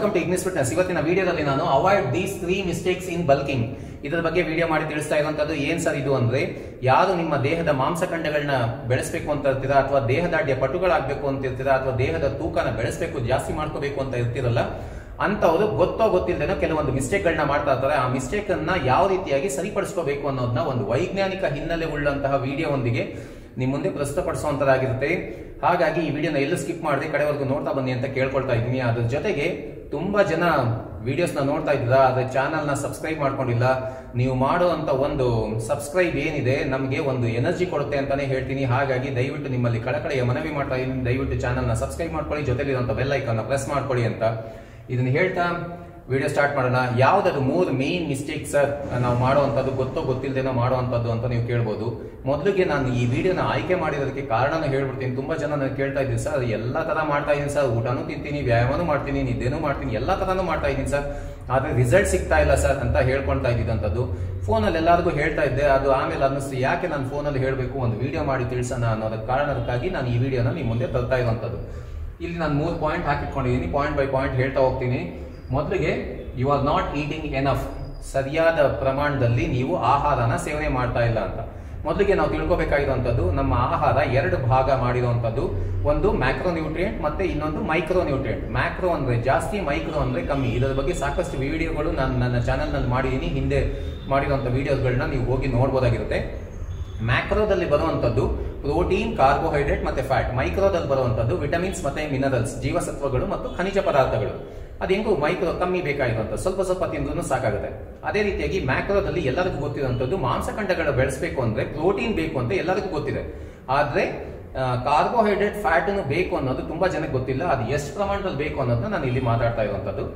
Welcome to Ignis fitness ಇವತ್ತಿನ ವಿಡಿಯೋದಲ್ಲಿ ನಾನು avoid these three mistakes in bulking ಇದರ ಬಗ್ಗೆ ವಿಡಿಯೋ ಮಾಡಿ ತಿಳಿಸ್ತಾ ಇರುವಂತದ್ದು ಏನ್ ಸರ್ ಇದು ಅಂದ್ರೆ ಯಾರು ನಿಮ್ಮ ದೇಹದ ಮಾಂಸಖಂಡಗಳನ್ನ ಬೆಳೆಸಬೇಕು ಅಂತ ಇರ್ತೀರಾ ಅಥವಾ ದೇಹದಾಢ್ಯ ಪಟುಗಳಾಗಬೇಕು ಅಂತ ಇರ್ತೀರಾ ಅಥವಾ ದೇಹದ ತೂಕನ ಬೆಳೆಸಬೇಕು ಜಾಸ್ತಿ ಮಾಡ್ಕೋಬೇಕು ಅಂತ ಇರ್ತಿರಲ್ಲ ಅಂತವರು ಗೊತ್ತೋ ಗೊತ್ತಿಲ್ಲದೇನೋ ಕೆಲವೊಂದು ಮಿಸ್ಟೇಕ್ಗಳನ್ನ ಮಾಡ್ತಾ ಇರ್ತಾರೆ ಆ ಮಿಸ್ಟೇಕ್ ಅನ್ನ ಯಾವ ರೀತಿಯಾಗಿ ಸರಿಪಡಿಸ್ಕೋಬೇಕು ಅನ್ನೋದನ್ನ ಒಂದು ವೈಜ್ಞಾನಿಕ ಹಿನ್ನೆಲೆ ಉಳ್ಳಂತಹ ವಿಡಿಯೋ ಒಂದಿಗೆ ನಿಮ್ ಮುಂದೆ ಪ್ರಸ್ತುತಪಡಿಸುವಂತದ್ದಾಗಿರುತ್ತೆ ಹಾಗಾಗಿ ಈ ವಿಡಿಯೋನ ಎಲ್ಲೂ ಸ್ಕಿಪ್ ಮಾಡದೆ ಕಡೆವರೆಗೂ ನೋಡ್ತಾ ಬನ್ನಿ ಅಂತ ಕೇಳ್ಕೊಳ್ತಾ ಇದ್ದೀನಿ ಅದ್ರ ಜೊತೆಗೆ ತುಂಬಾ ಜನ ವಿಡಿಯೋಸ್ನ ನೋಡ್ತಾ ಇದ್ದೀರಾ ಅದ್ರ ಚಾನಲ್ನ ಸಬ್ಸ್ಕ್ರೈಬ್ ಮಾಡ್ಕೊಂಡಿಲ್ಲ ನೀವು ಮಾಡುವಂತ ಒಂದು ಸಬ್ಸ್ಕ್ರೈಬ್ ಏನಿದೆ ನಮಗೆ ಒಂದು ಎನರ್ಜಿ ಕೊಡುತ್ತೆ ಅಂತಾನೆ ಹೇಳ್ತೀನಿ ಹಾಗಾಗಿ ದಯವಿಟ್ಟು ನಿಮ್ಮಲ್ಲಿ ಕಳಕಳೆಯ ಮನವಿ ಮಾಡ್ತಾ ಇದ್ದೀನಿ ದಯವಿಟ್ಟು ಚಾನಲ್ನ ಸಬ್ಸ್ಕ್ರೈಬ್ ಮಾಡ್ಕೊಳ್ಳಿ ಜೊತೆಲಿರುವಂತ ಬೆಲ್ ಐಕಾನ್ ಪ್ರೆಸ್ ಮಾಡ್ಕೊಳ್ಳಿ ಅಂತ ಇದನ್ನ ಹೇಳ್ತಾ ವಿಡಿಯೋ ಸ್ಟಾರ್ಟ್ ಮಾಡೋಣ ಯಾವ್ದದು ಮೂರು ಮೇನ್ ಮಿಸ್ಟೇಕ್ ಸರ್ ನಾವು ಮಾಡುವಂಥದ್ದು ಗೊತ್ತೋ ಗೊತ್ತಿಲ್ಲದೇನೋ ಮಾಡುವಂಥದ್ದು ಅಂತ ನೀವು ಕೇಳ್ಬೋದು ಮೊದಲಿಗೆ ನಾನು ಈ ವಿಡಿಯೋನ ಆಯ್ಕೆ ಮಾಡಿರೋದಕ್ಕೆ ಕಾರಣನ ಹೇಳ್ಬಿಡ್ತೀನಿ ತುಂಬಾ ಜನ ನಾನು ಕೇಳ್ತಾ ಇದ್ದೀನಿ ಸರ್ ಎಲ್ಲ ತರ ಮಾಡ್ತಾ ಇದ್ದೀನಿ ಸರ್ ಊಟನೂ ತಿಂತೀನಿ ವ್ಯಾಯಾಮನೂ ಮಾಡ್ತೀನಿ ನಿದ್ದೆನೂ ಮಾಡ್ತೀನಿ ಎಲ್ಲ ತರನೂ ಮಾಡ್ತಾ ಇದ್ದೀನಿ ಸರ್ ಆದ್ರೆ ರಿಸಲ್ಟ್ ಸಿಗ್ತಾ ಇಲ್ಲ ಸರ್ ಅಂತ ಹೇಳ್ಕೊಳ್ತಾ ಇದ್ದಿದ್ದಂಥದ್ದು ಫೋನಲ್ಲಿ ಎಲ್ಲರಿಗೂ ಹೇಳ್ತಾ ಇದ್ದೆ ಅದು ಆಮೇಲೆ ಅನ್ನಿಸ್ತು ಯಾಕೆ ನಾನು ಫೋನಲ್ಲಿ ಹೇಳಬೇಕು ಒಂದು ವಿಡಿಯೋ ಮಾಡಿ ತಿಳಿಸೋಣ ಅನ್ನೋದಕ್ಕೆ ಕಾರಣಕ್ಕಾಗಿ ನಾನು ಈ ವಿಡಿಯೋನ ನಿಮ್ಮ ಮುಂದೆ ತರ್ತಾ ಇರುವಂಥದ್ದು ಇಲ್ಲಿ ನಾನು ಮೂರು ಪಾಯಿಂಟ್ ಹಾಕಿಟ್ಕೊಂಡಿದ್ದೀನಿ ಪಾಯಿಂಟ್ ಬೈ ಪಾಯಿಂಟ್ ಹೇಳ್ತಾ ಹೋಗ್ತೀನಿ ಮೊದಲಿಗೆ you are not eating enough ಸರಿಯಾದ ಪ್ರಮಾಣದಲ್ಲಿ ನೀವು ಆಹಾರನ ಸೇವನೆ ಮಾಡ್ತಾ ಇಲ್ಲ ಅಂತ ಮೊದಲಿಗೆ ನಾವು ತಿಳ್ಕೊಬೇಕಾಗಿರುವಂಥದ್ದು ನಮ್ಮ ಆಹಾರ ಎರಡು ಭಾಗ ಮಾಡಿರುವಂಥದ್ದು ಒಂದು ಮ್ಯಾಕ್ರೋ ನ್ಯೂಟ್ರಿಯೆಂಟ್ ಮತ್ತೆ ಇನ್ನೊಂದು ಮೈಕ್ರೋ ನ್ಯೂಟ್ರಿಯೆಂಟ್ ಮ್ಯಾಕ್ರೋ ಅಂದ್ರೆ ಜಾಸ್ತಿ ಮೈಕ್ರೋ ಅಂದ್ರೆ ಕಮ್ಮಿ ಇದರ ಬಗ್ಗೆ ಸಾಕಷ್ಟು ವಿಡಿಯೋಗಳು ನಾನು ನನ್ನ ಚಾನಲ್ನಲ್ಲಿ ಮಾಡಿದ್ದೀನಿ ಹಿಂದೆ ಮಾಡಿರುವಂಥ ವಿಡಿಯೋಸ್ಗಳನ್ನ ನೀವು ಹೋಗಿ ನೋಡ್ಬೋದಾಗಿರುತ್ತೆ ಮ್ಯಾಕ್ರೋದಲ್ಲಿ ಬರುವಂತದ್ದು ಪ್ರೋಟೀನ್ ಕಾರ್ಬೋಹೈಡ್ರೇಟ್ ಮತ್ತೆ ಫ್ಯಾಟ್ ಮೈಕ್ರೋದಲ್ಲಿ ಬರುವಂತದ್ದು ವಿಟಮಿನ್ಸ್ ಮತ್ತೆ ಮಿನರಲ್ಸ್ ಜೀವಸತ್ವಗಳು ಮತ್ತು ಖನಿಜ ಪದಾರ್ಥಗಳು ಅದು ಹೆಂಗು ಮೈಕ್ರೋ ಕಮ್ಮಿ ಬೇಕಾಗಿರುವಂತ ಸ್ವಲ್ಪ ಸ್ವಲ್ಪ ತಿಂದ್ರೂ ಸಾಕಾಗುತ್ತೆ ಅದೇ ರೀತಿಯಾಗಿ ಮ್ಯಾಕ್ರೋದಲ್ಲಿ ಎಲ್ಲರಿಗೂ ಗೊತ್ತಿರುವಂತದ್ದು ಮಾಂಸಖಂಡಗಳು ಬೆಳೆಸಬೇಕು ಅಂದ್ರೆ ಪ್ರೋಟೀನ್ ಬೇಕು ಅಂತ ಎಲ್ಲರಿಗೂ ಗೊತ್ತಿದೆ ಆದ್ರೆ ಕಾರ್ಬೋಹೈಡ್ರೇಟ್ ಫ್ಯಾಟ್ ಬೇಕು ಅನ್ನೋದು ತುಂಬಾ ಜನಕ್ಕೆ ಗೊತ್ತಿಲ್ಲ ಅದು ಎಷ್ಟು ಪ್ರಮಾಣದಲ್ಲಿ ಬೇಕು ಅನ್ನೋದನ್ನ ನಾನು ಇಲ್ಲಿ ಮಾತಾಡ್ತಾ ಇರುವಂತದ್ದು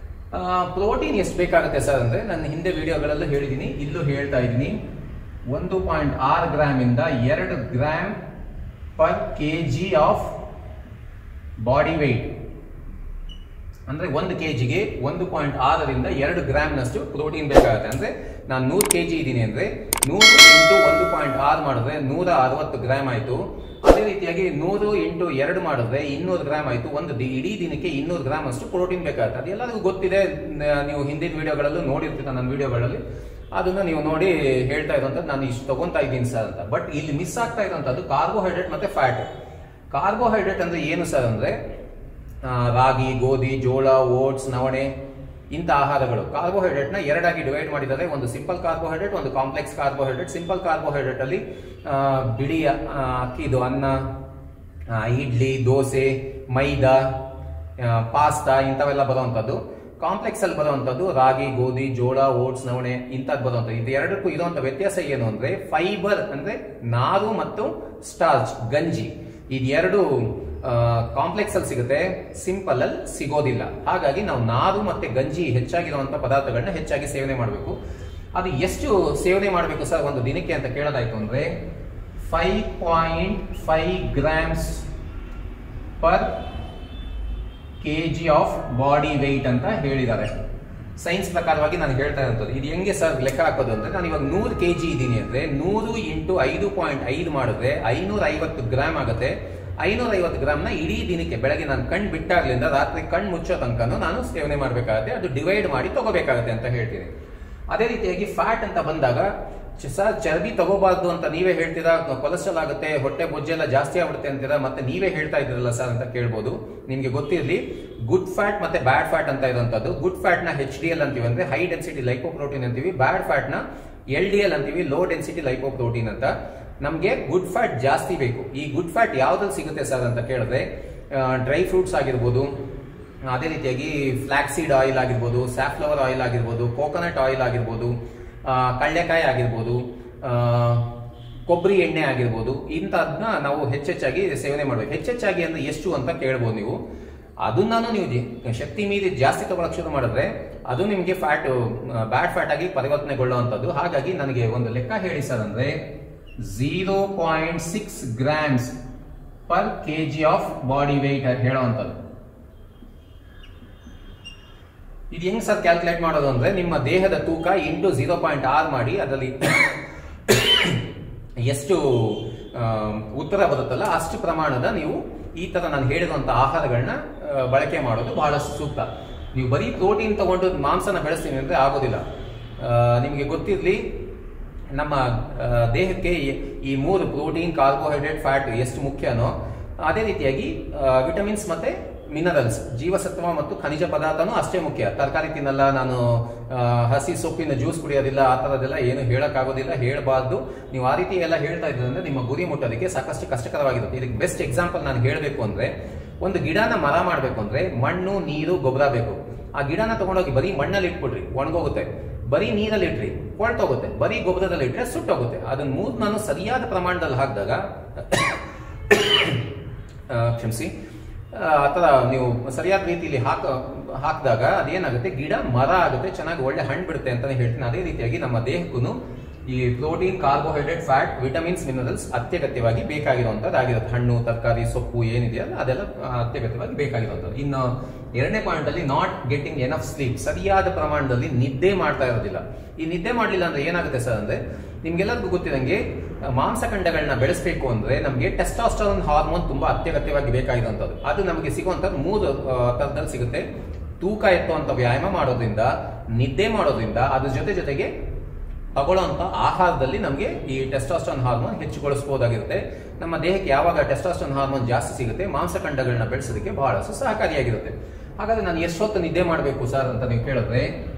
ಪ್ರೋಟೀನ್ ಎಷ್ಟು ಬೇಕಾಗುತ್ತೆ ಸರ್ ಅಂದ್ರೆ ನಾನು ಹಿಂದೆ ವಿಡಿಯೋಗಳಲ್ಲೂ ಹೇಳಿದ್ದೀನಿ ಇಲ್ಲೂ ಹೇಳ್ತಾ ಇದ್ದೀನಿ ಒಂದು ಪಾಯಿಂಟ್ ಆರು ಗ್ರಾಮ್ ಇಂದ ಎರಡು gram per K G of body weight ಅಂದ್ರೆ ಒಂದು ಕೆ ಜಿಗೆ ಒಂದು ಪಾಯಿಂಟ್ ಆರರಿಂದ ಎರಡು ಗ್ರಾಮ್ನಷ್ಟು ಪ್ರೋಟೀನ್ ಬೇಕಾಗುತ್ತೆ ಅಂದ್ರೆ ನಾನು ನೂರು ಕೆ ಜಿ ಇದ್ದೀನಿ ಅಂದ್ರೆ ನೂರು ಇಂಟು ಒಂದು ಪಾಯಿಂಟ್ ಆರು ಮಾಡಿದ್ರೆ ನೂರ ಅರವತ್ತು ಗ್ರಾಮ್ ಆಯ್ತು ಅದೇ ರೀತಿಯಾಗಿ ನೂರು ಇಂಟು ಎರಡು ಮಾಡಿದ್ರೆ ಇನ್ನೂರು ಗ್ರಾಮ್ ಆಯ್ತು ಒಂದು ದಿ- ಇಡೀ ದಿನಕ್ಕೆ ಇನ್ನೂರು ಗ್ರಾಮ್ ಅಷ್ಟು ಪ್ರೋಟೀನ್ ಬೇಕಾಗುತ್ತೆ ಅದು ಎಲ್ಲರಿಗೂ ಗೊತ್ತಿದೆ ನ- ನೀವು ಹಿಂದಿನ ವಿಡಿಯೋಗಳಲ್ಲೂ ನೋಡಿರ್ತೀರ ನನ್ನ ವಿಡಿಯೋಗಳಲ್ಲಿ ಅದನ್ನ ನೀವು ನೋಡಿ ಹೇಳ್ತಾ ಇರುವಂತದ್ದು ನಾನು ಇಷ್ಟು ತಗೊಂತಾ ಇದ್ದೀನಿ ಸರ್ ಅಂತ ಬಟ್ ಇಲ್ಲಿ ಮಿಸ್ ಆಗ್ತಾ ಇರುವಂತದ್ದು ಕಾರ್ಬೋಹೈಡ್ರೇಟ್ ಮತ್ತೆ ಫ್ಯಾಟ್ ಕಾರ್ಬೋಹೈಡ್ರೇಟ್ ಅಂದ್ರೆ ಏನು ಸರ್ ಅಂದ್ರೆ ಆ, ರಾಗಿ ಗೋಧಿ ಜೋಳ ಓಟ್ಸ್ ನವಣೆ ಇಂಥ ಆಹಾರಗಳು ಕಾರ್ಬೋಹೈಡ್ರೇಟ್ ನ ಎರಡಾಗಿ ಡಿವೈಡ್ ಮಾಡಿದ್ದಾರೆ ಒಂದು ಸಿಂಪಲ್ ಕಾರ್ಬೋಹೈಡ್ರೇಟ್ ಒಂದು ಕಾಂಪ್ಲೆಕ್ಸ್ ಕಾರ್ಬೋಹೈಡ್ರೇಟ್ ಸಿಂಪಲ್ ಕಾರ್ಬೋಹೈಡ್ರೇಟ್ ಅಲ್ಲಿ ಆ, ಬಿಳಿ ಆ, ಅಕ್ಕಿದು ಅನ್ನ ಆ, ಇಡ್ಲಿ ದೋಸೆ ಮೈದಾ ಆ, ಪಾಸ್ತಾ ಇಂಥವೆಲ್ಲ ಬರುವಂತದ್ದು ಕಾಂಪ್ಲೆಕ್ಸ್ ಅಲ್ಲಿ ಬರುವಂತದ್ದು ರಾಗಿ ಗೋಧಿ ಜೋಳ ಓಟ್ಸ್ ನವಣೆ ಇಂಥದ್ದು ಬರುವಂತದ್ದು ಇದು ಎರಡಕ್ಕೂ ಇರುವಂತ ವ್ಯತ್ಯಾಸ ಏನು ಅಂದ್ರೆ ಫೈಬರ್ ಅಂದ್ರೆ ನಾರು ಮತ್ತು ಸ್ಟಾರ್ಚ್ ಗಂಜಿ ಇದೆರಡು ಕಾಂಪ್ಲೆಕ್ಸ್ ಅಲ್ಲಿ ಸಿಗುತ್ತೆ ಸಿಂಪಲ್ ಅಲ್ಲಿ ಸಿಗೋದಿಲ್ಲ ಹಾಗಾಗಿ ನಾವು ನಾರು ಮತ್ತೆ ಗಂಜಿ ಹೆಚ್ಚಾಗಿರುವಂತ ಪದಾರ್ಥಗಳನ್ನ ಹೆಚ್ಚಾಗಿ ಸೇವನೆ ಮಾಡಬೇಕು ಅದು ಎಷ್ಟು ಸೇವನೆ ಮಾಡಬೇಕು ಸರ್ ಒಂದು ದಿನಕ್ಕೆ ಅಂತ ಕೇಳೋದಾಯ್ತು ಅಂದ್ರೆ five point five grams per K G of body weight ಅಂತ ಹೇಳಿದ್ದಾರೆ ಸೈನ್ಸ್ ಪ್ರಕಾರವಾಗಿ ನಾನು ಹೇಳ್ತಾ ಇರೋದು ಇದು ಹೆಂಗೆ ಸರ್ ಲೆಕ್ಕ ಹಾಕೋದು ಅಂದ್ರೆ ನಾನು ಇವಾಗ ನೂರು ಕೆ ಜಿ ಇದ್ದೀನಿ ಅಂದ್ರೆ ನೂರು ಇಂಟು ಐದು ಪಾಯಿಂಟ್ ಐದು ಮಾಡಿದ್ರೆ ಐನೂರ ಐವತ್ತು ಗ್ರಾಮ್ ಆಗುತ್ತೆ ಐನೂರ ಐವತ್ತು ಗ್ರಾಮ್ನ ಇಡೀ ದಿನಕ್ಕೆ ಬೆಳಗ್ಗೆ ನಾನು ಕಣ್ ಬಿಟ್ಟಾಗ್ಲಿಂದ ರಾತ್ರಿ ಕಣ್ ಮುಚ್ಚೋ ತನಕನೂ ನಾನು ಸೇವನೆ ಮಾಡಬೇಕಾಗುತ್ತೆ ಅದು ಡಿವೈಡ್ ಮಾಡಿ ತಗೋಬೇಕಾಗುತ್ತೆ ಅಂತ ಹೇಳ್ತೀನಿ ಅದೇ ರೀತಿಯಾಗಿ ಫ್ಯಾಟ್ ಅಂತ ಬಂದಾಗ ಚ- ಸರ್ ಚರ್ಬಿ ತಗೋಬಾರ್ದು ಅಂತ ನೀವೇ ಹೇಳ್ತೀರಾ ಕೊಲೆಸ್ಟ್ರಾಲ್ ಆಗುತ್ತೆ ಹೊಟ್ಟೆ ಬೊಜ್ಜೆಲ್ಲ ಜಾಸ್ತಿ ಆಗ್ಬಿಡುತ್ತೆ ಅಂತೀರಾ ಮತ್ತೆ ನೀವೇ ಹೇಳ್ತಾ ಇದ್ರಲ್ಲ ಸರ್ ಅಂತ ಕೇಳ್ಬೋದು ನಿಮ್ಗೆ ಗೊತ್ತಿರಲಿ ಗುಡ್ ಫ್ಯಾಟ್ ಮತ್ತೆ ಬ್ಯಾಡ್ ಫ್ಯಾಟ್ ಅಂತ ಇರುವಂತದ್ದು ಗುಡ್ ಫ್ಯಾಟ್ ನ ಹೆಚ್ ಡಿ ಎಲ್ ಅಂತೀವಿ ಅಂದ್ರೆ ಹೈ ಡೆನ್ಸಿಟಿ ಲೈಪೋಪ್ರೋಟೀನ್ ಅಂತೀವಿ ಬ್ಯಾಡ್ ಫ್ಯಾಟ್ ನ ಎಲ್ ಡಿ ಎಲ್ ಅಂತೀವಿ ಲೋ ಡೆನ್ಸಿಟಿ ಲೈಪೋಪ್ರೋಟೀನ್ ಅಂತ ನಮ್ಗೆ ಗುಡ್ ಫ್ಯಾಟ್ ಜಾಸ್ತಿ ಬೇಕು ಈ ಗುಡ್ ಫ್ಯಾಟ್ ಯಾವ್ದ್ರಲ್ಲಿ ಸಿಗುತ್ತೆ ಸರ್ ಅಂತ ಕೇಳಿದ್ರೆ ಡ್ರೈ ಫ್ರೂಟ್ಸ್ ಆಗಿರ್ಬೋದು ಅದೇ ರೀತಿಯಾಗಿ ಫ್ಲಾಕ್ಸೀಡ್ ಆಯಿಲ್ ಆಗಿರ್ಬೋದು ಸ್ಯಾಫ್ಲವರ್ ಆಯಿಲ್ ಆಗಿರ್ಬೋದು ಕೋಕೋನಟ್ ಆಯಿಲ್ ಆಗಿರ್ಬೋದು ಆ, ಕಳ್ಳೆಕಾಯಿ ಆಗಿರ್ಬೋದು ಆ, ಕೊಬ್ಬರಿ ಎಣ್ಣೆ ಆಗಿರ್ಬೋದು ಇಂಥದ್ನ ನಾವು ಹೆಚ್ಚೆಚ್ಚಾಗಿ ಸೇವನೆ ಮಾಡಬೇಕು ಹೆಚ್ಚೆಚ್ಚಾಗಿ ಅಂದ್ರೆ ಎಷ್ಟು ಅಂತ ಕೇಳ್ಬೋದು ನೀವು ಅದನ್ನಾನು ನೀವು ಜಿ- ಶಕ್ತಿ ಮೀರಿ ಜಾಸ್ತಿ ತಗೊಳಕ್ ಶುರು ಮಾಡಿದ್ರೆ ಅದು ನಿಮಗೆ ಫ್ಯಾಟ್ ಬ್ಯಾಡ್ ಫ್ಯಾಟ್ ಆಗಿ ಪರಿವರ್ತನೆಗೊಳ್ಳುವಂಥದ್ದು ಹಾಗಾಗಿ ನನಗೆ ಒಂದು ಲೆಕ್ಕ ಹೇಳಿ ಸರ್ ಅಂದ್ರೆ zero point six grams per K G of body weight ಹೇಳುವಂಥದ್ದು ಇದು ಹೆಂಗ್ ಸರ್ ಕ್ಯಾಲ್ಕುಲೇಟ್ ಮಾಡೋದು ಅಂದ್ರೆ ನಿಮ್ಮ ದೇಹದ ತೂಕ ಇಂಟು ಝೀರೋ ಪಾಯಿಂಟ್ ಆರ್ ಮಾಡಿ ಅದರಲ್ಲಿ ಎಷ್ಟು ಆ, ಉತ್ತರ ಬರುತ್ತಲ್ಲ ಅಷ್ಟು ಪ್ರಮಾಣದ ನೀವು ಈ ತರ ನಾನು ಹೇಳಿರುವಂತ ಆಹಾರಗಳನ್ನ ಆ, ಬಳಕೆ ಮಾಡೋದು ಬಹಳಷ್ಟು ಸೂಕ್ತ ನೀವು ಬರೀ ಪ್ರೋಟೀನ್ ತಗೊಂಡು ಮಾಂಸನ ಬೆಳೆಸ್ತೀನಿ ಅಂದ್ರೆ ಆಗೋದಿಲ್ಲ ಆ, ನಿಮಗೆ ಗೊತ್ತಿರಲಿ ನಮ್ಮ ಆ, ದೇಹಕ್ಕೆ ಈ- ಈ ಮೂರು ಪ್ರೋಟೀನ್ ಕಾರ್ಬೋಹೈಡ್ರೇಟ್ ಫ್ಯಾಟ್ ಎಷ್ಟು ಮುಖ್ಯನೋ ಅದೇ ರೀತಿಯಾಗಿ ವಿಟಮಿನ್ಸ್ ಮತ್ತೆ ಮಿನರಲ್ಸ್ ಜೀವಸತ್ವ ಮತ್ತು ಖನಿಜ ಪದಾರ್ಥನೂ ಅಷ್ಟೇ ಮುಖ್ಯ ತರಕಾರಿ ತಿನ್ನಲ್ಲ ನಾನು ಆ, ಹಸಿ ಸೊಪ್ಪಿನ ಜ್ಯೂಸ್ ಕುಡಿಯೋದಿಲ್ಲ ಆ ಥರದ್ದೆಲ್ಲ ಏನು ಹೇಳಕ್ಕಾಗೋದಿಲ್ಲ ಹೇಳಬಾರ್ದು ನೀವು ಆ ರೀತಿ ಎಲ್ಲ ಹೇಳ್ತಾ ಇದ್ರೆ ಅಂದ್ರೆ ನಿಮ್ಮ ಗುರಿ ಮುಟ್ಟೋದಕ್ಕೆ ಸಾಕಷ್ಟು ಕಷ್ಟಕರವಾಗಿರುತ್ತೆ ಇದಕ್ಕೆ ಬೆಸ್ಟ್ ಎಕ್ಸಾಂಪಲ್ ನಾನು ಹೇಳಬೇಕು ಅಂದ್ರೆ ಒಂದು ಗಿಡನ ಮರ ಮಾಡಬೇಕು ಅಂದ್ರೆ ಮಣ್ಣು ನೀರು ಗೊಬ್ಬರ ಬೇಕು ಆ ಗಿಡನ ತಗೊಂಡೋಗಿ ಬರೀ ಮಣ್ಣಲ್ಲಿ ಇಟ್ಬಿಡ್ರಿ ಒಣಗೋಗುತ್ತೆ ಬರೀ ನೀರಲ್ಲಿ ಇಟ್ರಿ ಕೊಳ್ತೋಗುತ್ತೆ ಬರೀ ಗೊಬ್ಬರದಲ್ಲಿ ಇಟ್ರೆ ಸುಟ್ಟೋಗುತ್ತೆ ಅದನ್ನ ಮೂರ್ ನಾನು ಸರಿಯಾದ ಪ್ರಮಾಣದಲ್ಲಿ ಹಾಕಿದಾಗ ಆ, ಕ್ಷಮಿಸಿ ಆ ಆ ಥರ ನೀವು ಸರಿಯಾದ ರೀತಿಯಲ್ಲಿ ಹಾಕ ಹಾಕಿದಾಗ ಅದೇನಾಗುತ್ತೆ ಗಿಡ ಮರ ಆಗುತ್ತೆ ಚೆನ್ನಾಗಿ ಒಳ್ಳೆ ಹಣ್ಣು ಬಿಡುತ್ತೆ ಅಂತಾನೆ ಹೇಳ್ತೀನಿ ಅದೇ ರೀತಿಯಾಗಿ ನಮ್ಮ ದೇಹಕ್ಕೂ ಈ protein carbohydrate fat vitamins minerals ಅತ್ಯಗತ್ಯವಾಗಿ ಬೇಕಾಗಿರುವಂತದ್ದಾಗಿರುತ್ತೆ ಹಣ್ಣು ತರಕಾರಿ ಸೊಪ್ಪು ಏನಿದೆಯಲ್ಲ ಅದೆಲ್ಲ ಆ, ಅತ್ಯಗತ್ಯವಾಗಿ ಬೇಕಾಗಿರುವಂಥದ್ದು ಇನ್ನು ಎರಡನೇ ಪಾಯಿಂಟ್ ಅಲ್ಲಿ ನಾಟ್ ಗೆಟಿಂಗ್ ಎನಫ್ ಸ್ಲೀಪ್ ಸರಿಯಾದ ಪ್ರಮಾಣದಲ್ಲಿ ನಿದ್ದೆ ಮಾಡ್ತಾ ಇರೋದಿಲ್ಲ ಈ ನಿದ್ದೆ ಮಾಡಲಿಲ್ಲ ಅಂದ್ರೆ ಏನಾಗುತ್ತೆ ಸರ್ ಅಂದ್ರೆ ನಿಮ್ಗೆಲ್ಲರಿಗೂ ಗೊತ್ತಿದಂಗೆ ಆ, ಮಾಂಸಖಂಡಗಳನ್ನ ಬೆಳೆಸಬೇಕು ಅಂದ್ರೆ ನಮಗೆ ಟೆಸ್ಟಾಸ್ಟರೋನ್ ಹಾರ್ಮೋನ್ ತುಂಬಾ ಅತ್ಯಗತ್ಯವಾಗಿ ಬೇಕಾಗಿರುವಂಥದ್ದು ಅದು ನಮಗೆ ಸಿಗುವಂಥದ್ದು ಮೂರು ಆ, ಥರದಲ್ಲಿ ಸಿಗುತ್ತೆ ತೂಕ ಎತ್ತುವಂತ ವ್ಯಾಯಾಮ ಮಾಡೋದ್ರಿಂದ ನಿದ್ದೆ ಮಾಡೋದ್ರಿಂದ ಅದ್ರ ಜೊತೆ ಜೊತೆಗೆ ತಗೊಳ್ಳೋಂಥ ಆಹಾರದಲ್ಲಿ ನಮಗೆ ಈ ಟೆಸ್ಟಾಸ್ಟೋನ್ ಹಾರ್ಮೋನ್ ಹೆಚ್ಚುಗೊಳಿಸಬಹುದಾಗಿರುತ್ತೆ ನಮ್ಮ ದೇಹಕ್ಕೆ ಯಾವಾಗ ಟೆಸ್ಟಾಸ್ಟೋನ್ ಹಾರ್ಮೋನ್ ಜಾಸ್ತಿ ಸಿಗುತ್ತೆ ಮಾಂಸಖಂಡಗಳನ್ನ ಬೆಳೆಸೋದಕ್ಕೆ ಬಹಳಷ್ಟು ಸಹಕಾರಿಯಾಗಿರುತ್ತೆ ಹಾಗಾದ್ರೆ ನಾನು ಎಷ್ಟೊತ್ತು ನಿದ್ದೆ ಮಾಡಬೇಕು ಸರ್ ಅಂತ ನೀವು ಕೇಳಿದ್ರೆ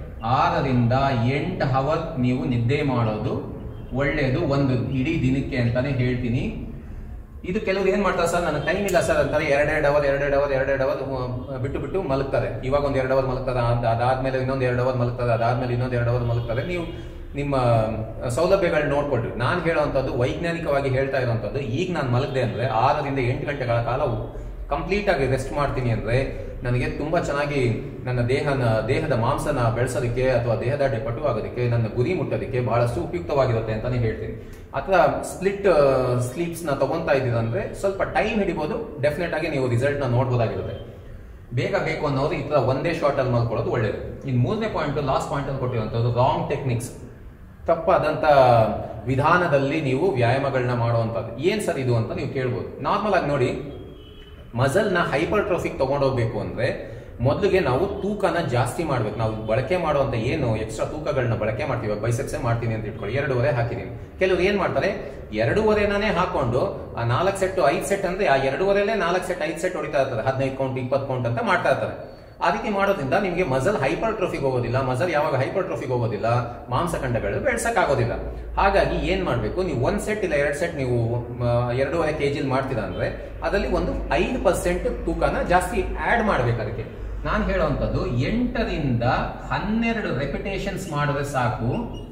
ಆರರಿಂದ ಎಂಟು ಅವರ್ ನೀವು ನಿದ್ದೆ ಮಾಡೋದು ಒಳ್ಳೆಯದು ಒಂದು ಇಡೀ ದಿನಕ್ಕೆ ಅಂತಾನೆ ಹೇಳ್ತೀನಿ ಇದು ಕೆಲವರು ಏನ್ ಮಾಡ್ತಾರೆ ಸರ್ ನನಗೆ ಟೈಮ್ ಇಲ್ಲ ಸರ್ ಅಂತಾರೆ ಎರಡೆರಡು ಅವರ್ ಎರಡೆರಡು ಅವರ್ ಎರಡೆರಡು ಅವರ್ ಬಿಟ್ಟು ಬಿಟ್ಟು ಮಲಗ್ತಾರೆ ಇವಾಗ ಒಂದ್ ಎರಡು ಅವರ್ ಮಲಗ್ತಾರೆ ಅದ್- ಅದಾದ್ಮೇಲೆ ಇನ್ನೊಂದ್ ಎರಡು ಅವರ್ ಮಲಗ್ತಾರೆ ಅದಾದ್ಮೇಲೆ ಇನ್ನೊಂದ್ ಎರಡು ಅವರ್ ಮಲಗ್ತಾರೆ ನೀವು ನಿಮ್ಮ ಸೌಲಭ್ಯಗಳನ್ನ ನೋಡ್ಕೊಳ್ರಿ ನಾನು ಹೇಳುವಂಥದ್ದು ವೈಜ್ಞಾನಿಕವಾಗಿ ಹೇಳ್ತಾ ಇರುವಂಥದ್ದು ಈಗ ನಾನು ಮಲಗದೆ ಅಂದ್ರೆ ಆರರಿಂದ ಎಂಟು ಗಂಟೆಗಳ ಕಾಲ ಕಂಪ್ಲೀಟ್ ಆಗಿ ರೆಸ್ಟ್ ಮಾಡ್ತೀನಿ ಅಂದ್ರೆ ನನಗೆ ತುಂಬಾ ಚೆನ್ನಾಗಿ ನನ್ನ ದೇಹನ ದೇಹದ ಮಾಂಸನ ಬೆಳೆಸೋದಕ್ಕೆ ಅಥವಾ ದೇಹದಾಢ್ಯ ಪಟು ಆಗೋದಕ್ಕೆ ನನ್ನ ಗುರಿ ಮುಟ್ಟೋದಕ್ಕೆ ಬಹಳಷ್ಟು ಉಪಯುಕ್ತವಾಗಿರುತ್ತೆ ಅಂತಾನೆ ಹೇಳ್ತೀನಿ ಅಥವಾ ಸ್ಪ್ಲಿಟ್ ಸ್ಲೀಪ್ಸ್ ನ ತಗೊಂತಾ ಇದ್ದೀರಂದ್ರೆ ಸ್ವಲ್ಪ ಟೈಮ್ ಹಿಡಿಬೋದು ಡೆಫಿನೆಟ್ ಆಗಿ ನೀವು ರಿಸಲ್ಟ್ ನ ನೋಡ್ಬೋದಾಗಿರುತ್ತೆ ಬೇಗ ಬೇಕು ಅನ್ನೋರು ಈ ತರ ಒಂದೇ ಶಾರ್ಟ್ ಅಲ್ಲಿ ಮಾಡ್ಕೊಳ್ಳೋದು ಒಳ್ಳೇದು ಇನ್ನು ಮೂರನೇ ಪಾಯಿಂಟ್ ಲಾಸ್ಟ್ ಪಾಯಿಂಟ್ ಅಲ್ಲಿ ಕೊಟ್ಟಿರುವಂತದ್ದು ರಾಂಗ್ ಟೆಕ್ನಿಕ್ಸ್ ತಪ್ಪಾದಂತ ವಿಧಾನದಲ್ಲಿ ನೀವು ವ್ಯಾಯಾಮಗಳನ್ನ ಮಾಡುವಂಥದ್ದು ಏನ್ ಸರ್ ಇದು ಅಂತ ನೀವು ಕೇಳ್ಬೋದು ನಾರ್ಮಲ್ ಆಗಿ ನೋಡಿ ಮಸಲ್ ನ ಹೈಪರ್ ಟ್ರೋಫಿಕ್ ತಗೊಂಡೋಗ್ಬೇಕು ಅಂದ್ರೆ ಮೊದಲಿಗೆ ನಾವು ತೂಕನ ಜಾಸ್ತಿ ಮಾಡ್ಬೇಕು ನಾವು ಬಳಕೆ ಮಾಡುವಂತ ಏನು ಎಕ್ಸ್ಟ್ರಾ ತೂಕಗಳನ್ನ ಬಳಕೆ ಮಾಡ್ತೀವಿ ಬೈಸೆಪ್ಸೇ ಮಾಡ್ತೀನಿ ಅಂತ ಇಟ್ಕೊಳ್ಳಿ ಎರಡೂವರೆ ಹಾಕಿದೀನಿ ಕೆಲವರು ಏನ್ ಮಾಡ್ತಾರೆ ಎರಡೂವರೆನೇ ಹಾಕೊಂಡು ಆ ನಾಲ್ಕು ಸೆಟ್ ಐದು ಸೆಟ್ ಅಂದ್ರೆ ಆ ಎರಡೂವರೆಲೇ ನಾಲ್ಕು ಸೆಟ್ ಐದು ಸೆಟ್ ಹೊಡಿತಾ ಇರ್ತಾರೆ ಹದಿನೈದು ಕೌಂಟ್ ಇಪ್ಪತ್ತು ಕೌಂಟ್ ಅಂತ ಮಾಡ್ತಾ ಇರ್ತಾರೆ ಆ ರೀತಿ ಮಾಡೋದ್ರಿಂದ ನಿಮಗೆ ಮಸಲ್ ಹೈಪರ್ ಟ್ರೋಫಿಗೆ ಹೋಗೋದಿಲ್ಲ ಮಸಲ್ ಯಾವಾಗ ಹೈಪರ್ ಟ್ರೋಫಿಗೆ ಹೋಗೋದಿಲ್ಲ ಮಾಂಸಖಂಡಗಳು ಬೆಳ್ಸಕ್ಕಾಗೋದಿಲ್ಲ ಹಾಗಾಗಿ ಏನ್ ಮಾಡ್ಬೇಕು ನೀವು ಒಂದ್ ಸೆಟ್ ಇಲ್ಲ ಎರಡ್ ಸೆಟ್ ನೀವು ಮ, ಎರಡೂವರೆ ಕೆಜಿಲ್ ಮಾಡ್ತೀರಾ ಅಂದ್ರೆ ಅದರಲ್ಲಿ ಒಂದು ಐದು ಪರ್ಸೆಂಟ್ ತೂಕನ ಜಾಸ್ತಿ ಆಡ್ ಮಾಡ್ಬೇಕು ಅದಕ್ಕೆ ನಾನು ಹೇಳುವಂಥದ್ದು ಎಂಟರಿಂದ ಹನ್ನೆರಡು ರೆಪಿಟೇಷನ್ಸ್ ಮಾಡಿದ್ರೆ ಸಾಕು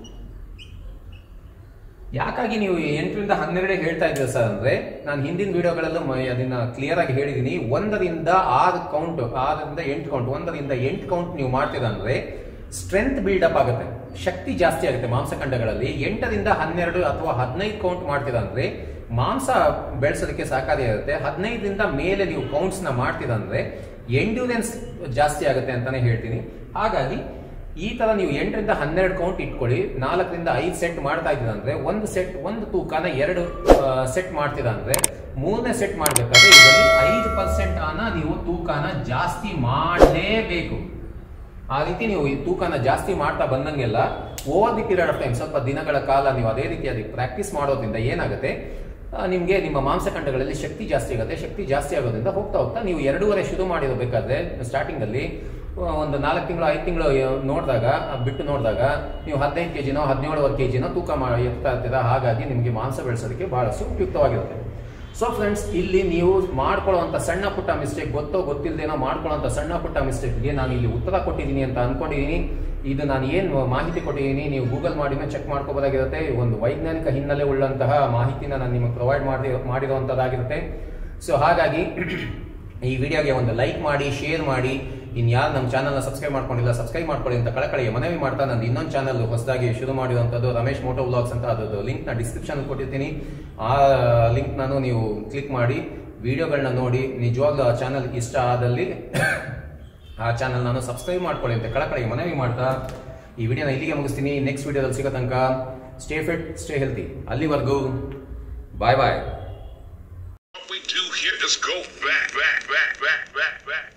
ಯಾಕಾಗಿ ನೀವು ಎಂಟರಿಂದ ಹನ್ನೆರಡೇ ಹೇಳ್ತಾ ಇದ್ದೀರಾ ಸರ್ ಅಂದ್ರೆ ನಾನು ಹಿಂದಿನ ವಿಡಿಯೋಗಳಲ್ಲೂ ಮ- ಅದನ್ನ ಕ್ಲಿಯರ್ ಆಗಿ ಹೇಳಿದೀನಿ ಒಂದರಿಂದ ಆರು ಕೌಂಟ್ ಆರರಿಂದ ಎಂಟು ಕೌಂಟ್ ಒಂದರಿಂದ ಎಂಟು ಕೌಂಟ್ ನೀವು ಮಾಡ್ತೀರಾ ಅಂದ್ರೆ ಸ್ಟ್ರೆಂತ್ ಬಿಲ್ಡಪ್ ಆಗುತ್ತೆ ಶಕ್ತಿ ಜಾಸ್ತಿ ಆಗುತ್ತೆ ಮಾಂಸಖಂಡಗಳಲ್ಲಿ ಎಂಟರಿಂದ ಹನ್ನೆರಡು ಅಥವಾ ಹದಿನೈದು ಕೌಂಟ್ ಮಾಡ್ತೀರಾ ಅಂದ್ರೆ ಮಾಂಸ ಬೆಳೆಸೋದಕ್ಕೆ ಸಹಕಾರಿಯಾಗುತ್ತೆ ಹದಿನೈದರಿಂದ ಮೇಲೆ ನೀವು ಕೌಂಟ್ಸ್ ನ ಮಾಡ್ತೀರಾ ಅಂದ್ರೆ ಎಂಡ್ಯೂರೆನ್ಸ್ ಜಾಸ್ತಿ ಆಗುತ್ತೆ ಅಂತಾನೆ ಹೇಳ್ತೀನಿ ಹಾಗಾಗಿ ಈ ತರ ನೀವು ಎಂಟರಿಂದ ಹನ್ನೆರಡು ಕೌಂಟ್ ಇಟ್ಕೊಳ್ಳಿ ನಾಲ್ಕರಿಂದ ಐದು ಸೆಟ್ ಮಾಡ್ತಾ ಇದ್ದೀರ ಅಂದ್ರೆ ಒಂದು ಸೆಟ್ ಒಂದು ತೂಕನ ಎರಡು ಸೆಟ್ ಮಾಡ್ತೀರಾ ಅಂದ್ರೆ ಮೂರನೇ ಸೆಟ್ ಮಾಡ್ಬೇಕಾದ್ರೆ ಇದರಲ್ಲಿ ಐದು ಪರ್ಸೆಂಟ್ ಅನ್ನ ನೀವು ತೂಕನ ಜಾಸ್ತಿ ಮಾಡಲೇಬೇಕು ಆ ರೀತಿ ನೀವು ಈ ತೂಕನ ಜಾಸ್ತಿ ಮಾಡ್ತಾ ಬಂದಂಗೆಲ್ಲ over the period of time ಸ್ವಲ್ಪ ದಿನಗಳ ಕಾಲ ನೀವು ಅದೇ ರೀತಿ ಅದಕ್ಕೆ ಪ್ರಾಕ್ಟೀಸ್ ಮಾಡೋದ್ರಿಂದ ಏನಾಗುತ್ತೆ ಆ, ನಿಮ್ಗೆ ನಿಮ್ಮ ಮಾಂಸಖಂಡಗಳಲ್ಲಿ ಶಕ್ತಿ ಜಾಸ್ತಿ ಆಗುತ್ತೆ ಶಕ್ತಿ ಜಾಸ್ತಿ ಆಗೋದ್ರಿಂದ ಹೋಗ್ತಾ ಹೋಗ್ತಾ ನೀವು ಎರಡೂವರೆ ಶುರು ಮಾಡಿರಬೇಕಾದ್ರೆ ಸ್ಟಾರ್ಟಿಂಗ್ ಅಲ್ಲಿ ಆ, ಒಂದು ನಾಲ್ಕು ತಿಂಗಳು ಐದು ತಿಂಗಳು ನೋಡಿದಾಗ ಬಿಟ್ಟು ನೋಡಿದಾಗ ನೀವು ಹದಿನೈದು ಕೆಜಿನೋ ಹದಿನೇಳುವರೆ ಕೆಜಿನೋ ತೂಕ ಮಾಡಿ ಎತ್ತಾ ಇರ್ತೀರಾ ಹಾಗಾಗಿ ನಿಮಗೆ ಮಾಂಸ ಬೆಳೆಸೋದಕ್ಕೆ ಬಹಳಷ್ಟು ಉಪಯುಕ್ತವಾಗಿರುತ್ತೆ ಸೊ ಫ್ರೆಂಡ್ಸ್ ಇಲ್ಲಿ ನೀವು ಮಾಡ್ಕೊಳ್ಳುವಂತ ಸಣ್ಣ ಪುಟ್ಟ ಮಿಸ್ಟೇಕ್ ಗೊತ್ತೋ ಗೊತ್ತಿಲ್ಲದೇನೋ ಮಾಡ್ಕೊಳ್ಳುವಂತ ಸಣ್ಣ ಪುಟ್ಟ ಮಿಸ್ಟೇಕ್ಗೆ ನಾನು ಇಲ್ಲಿ ಉತ್ತರ ಕೊಟ್ಟಿದ್ದೀನಿ ಅಂತ ಅನ್ಕೊಂಡಿದ್ದೀನಿ ಇದು ನಾನು ಏನು ಮಾಹಿತಿ ಕೊಟ್ಟಿದ್ದೀನಿ ನೀವು ಗೂಗಲ್ ಮಾಡಿನ ಚೆಕ್ ಮಾಡ್ಕೋಬೋದಾಗಿರುತ್ತೆ ಒಂದು ವೈಜ್ಞಾನಿಕ ಹಿನ್ನೆಲೆ ಉಳ್ಳಂತಹ ಮಾಹಿತಿನ ನಾನು ನಿಮಗೆ ಪ್ರೊವೈಡ್ ಮಾಡಿ ಮಾಡಿರುವಂತದ್ದಾಗಿರುತ್ತೆ ಸೊ ಹಾಗಾಗಿ ಈ ವಿಡಿಯೋಗೆ ಒಂದು ಲೈಕ್ ಮಾಡಿ ಶೇರ್ ಮಾಡಿ ಇನ್ ಯಾರು ನಮ್ಮ ಚಾನಲ್ನ ಸಬ್ಸ್ಕ್ರೈಬ್ ಮಾಡ್ಕೊಂಡಿಲ್ಲ ಸಬ್ಸ್ಕ್ರೈಬ್ ಮಾಡ್ಕೊಳ್ಳಿ ಅಂತ ಕಳಕಳಿಗೆ ಮನವಿ ಮಾಡ್ತಾ ನಂದು ಇನ್ನೊಂದು ಚಾನಲ್ ಹೊಸದಾಗಿ ಶುರು ಮಾಡಿರುವಂಥದ್ದು ರಮೇಶ್ ಮೋಟೋ ವ್ಲಾಗ್ಸ್ ಅಂತ ಅದ್ರದ್ದು ಲಿಂಕ್ನ ಡಿಸ್ಕ್ರಿಪ್ಷನ್ ಕೊಟ್ಟಿರ್ತೀನಿ ಆ ಲಿಂಕ್ ನಾನು ನೀವು ಕ್ಲಿಕ್ ಮಾಡಿ ವಿಡಿಯೋಗಳನ್ನ ನೋಡಿ ನಿಜವಾಗ್ಲೂ ಆ ಚಾನಲ್ ಇಷ್ಟ ಆದಲ್ಲಿ ಆ ಚಾನಲ್ ನಾನು ಸಬ್ಸ್ಕ್ರೈಬ್ ಮಾಡ್ಕೊಳ್ಳಿ ಅಂತ ಕಳಕಳಿಗೆ ಮನವಿ ಮಾಡ್ತಾ ಈ ವಿಡಿಯೋನ ಇಲ್ಲಿಗೆ ಮುಗಿಸ್ತೀನಿ ನೆಕ್ಸ್ಟ್ ವಿಡಿಯೋದಲ್ಲಿ ಸಿಗೋ ತನಕ ಸ್ಟೇ ಫಿಟ್ ಸ್ಟೇ ಹೆಲ್ತಿ ಅಲ್ಲಿವರೆಗೂ ಬಾಯ್ ಬಾಯ್ What we do here is go back, back, back, back, back, back.